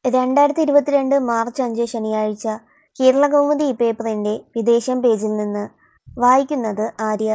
രണ്ടായിരത്തി ഇരുപത്തിരണ്ട് മാർച്ച് അഞ്ച് ശനിയാഴ്ച കേരളകൗമുദി പേപ്പറിന്റെ വിദേശം പേജിൽ നിന്ന് വായിക്കുന്നത് ആര്യ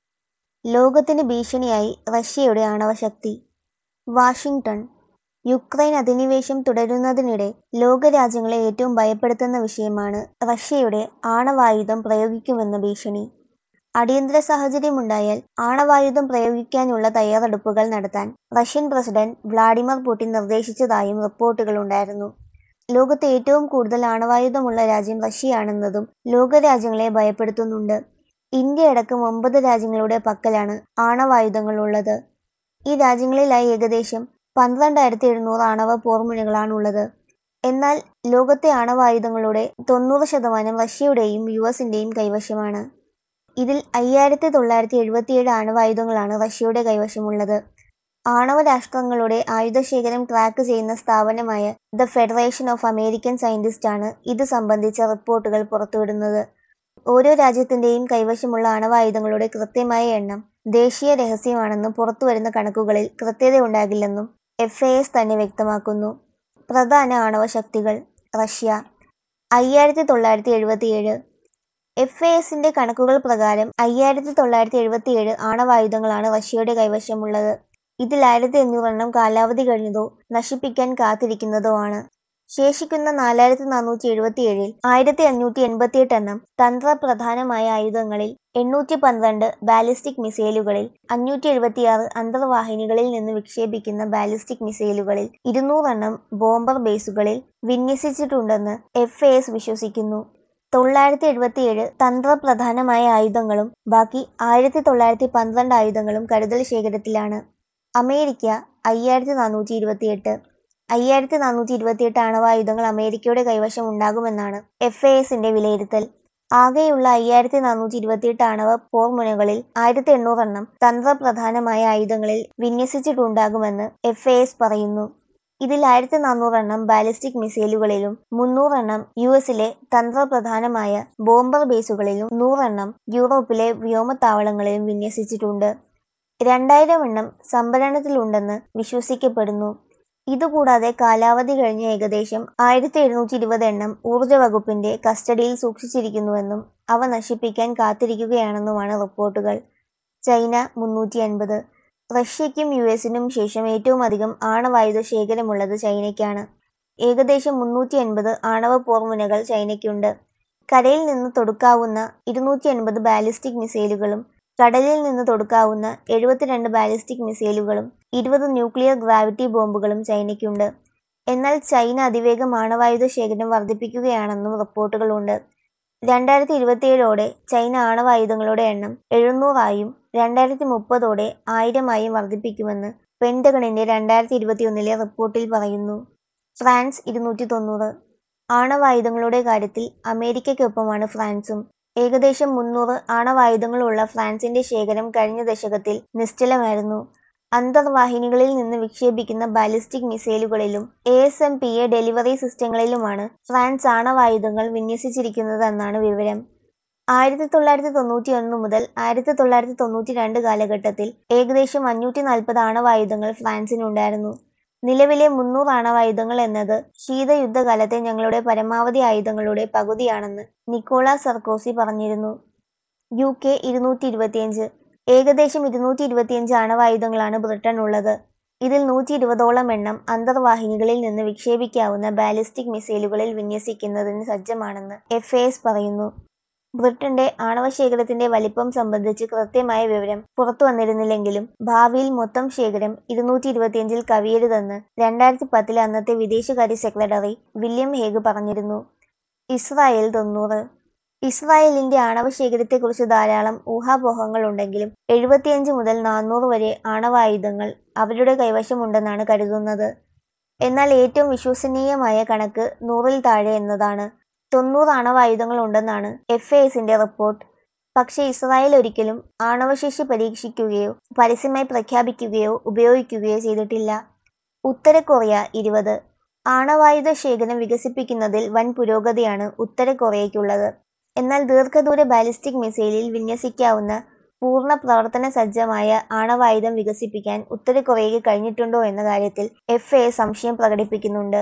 ലോകത്തിന് ഭീഷണിയായി റഷ്യയുടെ ആണവശക്തി വാഷിംഗ്ടൺ യുക്രൈൻ അധിനിവേശം തുടരുന്നതിനിടെ ലോകരാജ്യങ്ങളെ ഏറ്റവും ഭയപ്പെടുത്തുന്ന വിഷയമാണ് റഷ്യയുടെ ആണവായുധം പ്രയോഗിക്കുമെന്ന ഭീഷണി അടിയന്തര സാഹചര്യമുണ്ടായാൽ ആണവായുധം പ്രയോഗിക്കാനുള്ള തയ്യാറെടുപ്പുകൾ നടത്താൻ റഷ്യൻ പ്രസിഡന്റ് വ്ളാഡിമിർ പുടിൻ നിർദ്ദേശിച്ചതായും റിപ്പോർട്ടുകളുണ്ടായിരുന്നു ലോകത്തെ ഏറ്റവും കൂടുതൽ ആണവായുധമുള്ള രാജ്യം റഷ്യയാണെന്നതും ലോകരാജ്യങ്ങളെ ഭയപ്പെടുത്തുന്നുണ്ട് ഇന്ത്യ അടക്കം ഒമ്പത് രാജ്യങ്ങളുടെ പക്കലാണ് ആണവായുധങ്ങൾ ഉള്ളത് ഈ രാജ്യങ്ങളിലായി ഏകദേശം പന്ത്രണ്ടായിരത്തി എഴുന്നൂറ് ആണവ പോർമുനകളാണുള്ളത് എന്നാൽ ലോകത്തെ ആണവായുധങ്ങളുടെ തൊണ്ണൂറ് ശതമാനം റഷ്യയുടെയും യു എസിന്റെയും കൈവശമാണ് ഇതിൽ അയ്യായിരത്തി തൊള്ളായിരത്തി എഴുപത്തിയേഴ് ആണവായുധങ്ങളാണ് റഷ്യയുടെ കൈവശമുള്ളത് ആണവ രാഷ്ട്രങ്ങളുടെ ആയുധശേഖരം ട്രാക്ക് ചെയ്യുന്ന സ്ഥാപനമായ the federation of American scientist ആണ് ഇത് സംബന്ധിച്ച റിപ്പോർട്ടുകൾ പുറത്തുവിടുന്നത് ഓരോ രാജ്യത്തിന്റെയും കൈവശമുള്ള ആണവായുധങ്ങളുടെ കൃത്യമായ എണ്ണം ദേശീയ രഹസ്യമാണെന്ന് പുറത്തുവരുന്ന കണക്കുകളിൽ കൃത്യതയുണ്ടാകില്ലെന്നും എഫ് എ എസ് തന്നെ വ്യക്തമാക്കുന്നു പ്രധാന ആണവ ശക്തികൾ റഷ്യ അയ്യായിരത്തി തൊള്ളായിരത്തി എഴുപത്തിയേഴ് എഫ് എ എസിന്റെ കണക്കുകൾ പ്രകാരം അയ്യായിരത്തി തൊള്ളായിരത്തി എഴുപത്തിയേഴ് ആണവായുധങ്ങളാണ് റഷ്യയുടെ കൈവശമുള്ളത് ഇതിൽ ആയിരത്തി അഞ്ഞൂറെണ്ണം കാലാവധി കഴിഞ്ഞതോ നശിപ്പിക്കാൻ കാത്തിരിക്കുന്നതോ ആണ് ശേഷിക്കുന്ന നാലായിരത്തി നാനൂറ്റി എഴുപത്തിയേഴിൽ ആയിരത്തി അഞ്ഞൂറ്റി എൺപത്തിയെട്ട് എണ്ണം തന്ത്രപ്രധാനമായ ആയുധങ്ങളിൽ എണ്ണൂറ്റി പന്ത്രണ്ട് ബാലിസ്റ്റിക് മിസൈലുകളിൽ അഞ്ഞൂറ്റി എഴുപത്തിയാറ് അന്തർവാഹിനികളിൽ നിന്ന് വിക്ഷേപിക്കുന്ന ബാലിസ്റ്റിക് മിസൈലുകളിൽ ഇരുന്നൂറെണ്ണം ബോംബർ ബേസുകളിൽ വിന്യസിച്ചിട്ടുണ്ടെന്ന് എഫ് എ എസ് വിശ്വസിക്കുന്നു തൊള്ളായിരത്തി എഴുപത്തിയേഴ് തന്ത്രപ്രധാനമായ ആയുധങ്ങളും ബാക്കി ആയിരത്തി തൊള്ളായിരത്തി പന്ത്രണ്ട് ആയുധങ്ങളും കരുതൽ ശേഖരത്തിലാണ് അമേരിക്ക അയ്യായിരത്തി നാനൂറ്റി ഇരുപത്തിയെട്ട് അയ്യായിരത്തി നാനൂറ്റി ഇരുപത്തിയെട്ട് ആണവായുധങ്ങൾ അമേരിക്കയുടെ കൈവശം ഉണ്ടാകുമെന്നാണ് എഫ് എ എസിന്റെ വിലയിരുത്തൽ ആകെയുള്ള അയ്യായിരത്തി നാനൂറ്റി ഇരുപത്തിയെട്ട് ആണവ പോർമുനകളിൽ ആയിരത്തി എണ്ണൂറെണ്ണം തന്ത്രപ്രധാനമായ ആയുധങ്ങളിൽ വിന്യസിച്ചിട്ടുണ്ടാകുമെന്ന് എഫ് എ എസ് പറയുന്നു ഇതിൽ ആയിരത്തി നാനൂറെണ്ണം ബാലിസ്റ്റിക് മിസൈലുകളിലും മുന്നൂറെണ്ണം യു എസിലെ തന്ത്രപ്രധാനമായ ബോംബർ ബേസുകളിലും നൂറെണ്ണം യൂറോപ്പിലെ വ്യോമത്താവളങ്ങളിലും വിന്യസിച്ചിട്ടുണ്ട് രണ്ടായിരം എണ്ണം സംഭരണത്തിലുണ്ടെന്ന് വിശ്വസിക്കപ്പെടുന്നു ഇതുകൂടാതെ കാലാവധി കഴിഞ്ഞ ഏകദേശം ആയിരത്തി എഴുന്നൂറ്റി ഇരുപത് എണ്ണം ഊർജ വകുപ്പിന്റെ കസ്റ്റഡിയിൽ സൂക്ഷിച്ചിരിക്കുന്നുവെന്നും അവ നശിപ്പിക്കാൻ കാത്തിരിക്കുകയാണെന്നുമാണ് റിപ്പോർട്ടുകൾ ചൈന മുന്നൂറ്റി അൻപത് റഷ്യയ്ക്കും യു എസിനും ശേഷം ഏറ്റവും അധികം ആണവായുധ ശേഖരമുള്ളത് ചൈനയ്ക്കാണ് ഏകദേശം മുന്നൂറ്റി അൻപത് ആണവ പോർമുനകൾ ചൈനയ്ക്കുണ്ട് കരയിൽ നിന്ന് തൊടുക്കാവുന്ന ഇരുന്നൂറ്റി അൻപത് ബാലിസ്റ്റിക് മിസൈലുകളും കടലിൽ നിന്ന് തൊടുക്കാവുന്ന എഴുപത്തിരണ്ട് ബാലിസ്റ്റിക് മിസൈലുകളും ഇരുപത് ന്യൂക്ലിയർ ഗ്രാവിറ്റി ബോംബുകളും ചൈനയ്ക്കുണ്ട് എന്നാൽ ചൈന അതിവേഗം ആണവായുധ ശേഖരം വർദ്ധിപ്പിക്കുകയാണെന്നും റിപ്പോർട്ടുകളുണ്ട് രണ്ടായിരത്തി ഇരുപത്തിയേഴോടെ ചൈന ആണവായുധങ്ങളുടെ എണ്ണം എഴുന്നൂറായും രണ്ടായിരത്തി മുപ്പതോടെ ആയിരമായും വർദ്ധിപ്പിക്കുമെന്ന് പെൻഡഗണിന്റെ രണ്ടായിരത്തി ഇരുപത്തിയൊന്നിലെ റിപ്പോർട്ടിൽ പറയുന്നു ഫ്രാൻസ് ഇരുന്നൂറ്റി തൊണ്ണൂറ് ആണവായുധങ്ങളുടെ കാര്യത്തിൽ അമേരിക്കയ്ക്കൊപ്പമാണ് ഫ്രാൻസും ഏകദേശം മുന്നൂറ് ആണവായുധങ്ങളുള്ള ഫ്രാൻസിന്റെ ശേഖരം കഴിഞ്ഞ ദശകത്തിൽ നിശ്ചലമായിരുന്നു അന്തർവാഹിനികളിൽ നിന്ന് വിക്ഷേപിക്കുന്ന ബാലിസ്റ്റിക് മിസൈലുകളിലും A S M P A delivery സിസ്റ്റങ്ങളിലുമാണ് ഫ്രാൻസ് ആണവായുധങ്ങൾ വിന്യസിച്ചിരിക്കുന്നതെന്നാണ് വിവരം ആയിരത്തി തൊള്ളായിരത്തി തൊണ്ണൂറ്റി ഒന്ന് മുതൽ ആയിരത്തി തൊള്ളായിരത്തി തൊണ്ണൂറ്റി രണ്ട് കാലഘട്ടത്തിൽ ഏകദേശം അഞ്ഞൂറ്റി നാൽപ്പത് ആണവായുധങ്ങൾ ഫ്രാൻസിനുണ്ടായിരുന്നു നിലവിലെ മുന്നൂറ് ആണവായുധങ്ങൾ എന്നത് ശീതയുദ്ധകാലത്തെ ഞങ്ങളുടെ പരമാവധി ആയുധങ്ങളുടെ പകുതിയാണെന്ന് നിക്കോള സർക്കോസി പറഞ്ഞിരുന്നു യു കെ ഇരുന്നൂറ്റി ഇരുപത്തിയഞ്ച് ഏകദേശം ഇരുന്നൂറ്റി ഇരുപത്തിയഞ്ച് ആണവായുധങ്ങളാണ് ബ്രിട്ടൻ ഉള്ളത് ഇതിൽ നൂറ്റി ഇരുപതോളം എണ്ണം അന്തർവാഹിനികളിൽ നിന്ന് വിക്ഷേപിക്കാവുന്ന ബാലിസ്റ്റിക് മിസൈലുകളിൽ വിന്യസിക്കുന്നതിന് സജ്ജമാണെന്ന് എഫ് എ എസ് പറയുന്നു ബ്രിട്ടന്റെ ആണവശേഖരത്തിന്റെ വലിപ്പം സംബന്ധിച്ച് കൃത്യമായ വിവരം പുറത്തു വന്നിരുന്നില്ലെങ്കിലും ഭാവിയിൽ മൊത്തം ശേഖരം ഇരുന്നൂറ്റി ഇരുപത്തിയഞ്ചിൽ കവിയരുതെന്ന് രണ്ടായിരത്തി പത്തിലെ അന്നത്തെ വിദേശകാര്യ സെക്രട്ടറി വില്യം ഹേഗ് പറഞ്ഞിരുന്നു ഇസ്രായേൽ തൊണ്ണൂറ് ഇസ്രായേലിന്റെ ആണവശേഖരത്തെക്കുറിച്ച് ധാരാളം ഊഹാപോഹങ്ങളുണ്ടെങ്കിലും എഴുപത്തിയഞ്ച് മുതൽ നാനൂറ് വരെ ആണവായുധങ്ങൾ അവരുടെ കൈവശമുണ്ടെന്നാണ് കരുതുന്നത് എന്നാൽ ഏറ്റവും വിശ്വസനീയമായ കണക്ക് നൂറിൽ താഴെ എന്നതാണ് തൊണ്ണൂറ് ആണവായുധങ്ങൾ ഉണ്ടെന്നാണ് എഫ് എ എസിന്റെ റിപ്പോർട്ട് പക്ഷേ ഇസ്രായേൽ ഒരിക്കലും ആണവശേഷി പരീക്ഷിക്കുകയോ പരസ്യമായി പ്രഖ്യാപിക്കുകയോ ഉപയോഗിക്കുകയോ ചെയ്തിട്ടില്ല ഉത്തര കൊറിയ ഇരുപത് ആണവായുധ ശേഖരം വികസിപ്പിക്കുന്നതിൽ വൻ പുരോഗതിയാണ് ഉത്തര കൊറിയയ്ക്കുള്ളത് എന്നാൽ ദീർഘദൂര ബാലിസ്റ്റിക് മിസൈലിൽ വിന്യസിക്കാവുന്ന പൂർണ്ണ പ്രവർത്തന സജ്ജമായ ആണവായുധം വികസിപ്പിക്കാൻ ഉത്തര കൊറിയയ്ക്ക് കഴിഞ്ഞിട്ടുണ്ടോ എന്ന കാര്യത്തിൽ എഫ് എ സംശയം പ്രകടിപ്പിക്കുന്നുണ്ട്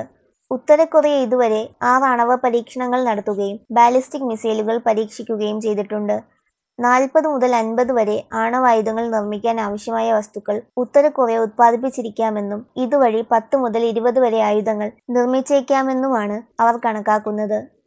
ഉത്തര കൊറിയ ഇതുവരെ ആറ് ആണവ പരീക്ഷണങ്ങൾ നടത്തുകയും ബാലിസ്റ്റിക് മിസൈലുകൾ പരീക്ഷിക്കുകയും ചെയ്തിട്ടുണ്ട് നാൽപ്പത് മുതൽ അൻപത് വരെ ആണവായുധങ്ങൾ നിർമ്മിക്കാൻ ആവശ്യമായ വസ്തുക്കൾ ഉത്തര കൊറിയ ഉത്പാദിപ്പിച്ചിരിക്കാമെന്നും ഇതുവഴി പത്ത് മുതൽ ഇരുപത് വരെ ആയുധങ്ങൾ നിർമ്മിച്ചേക്കാമെന്നുമാണ് അവർ കണക്കാക്കുന്നത്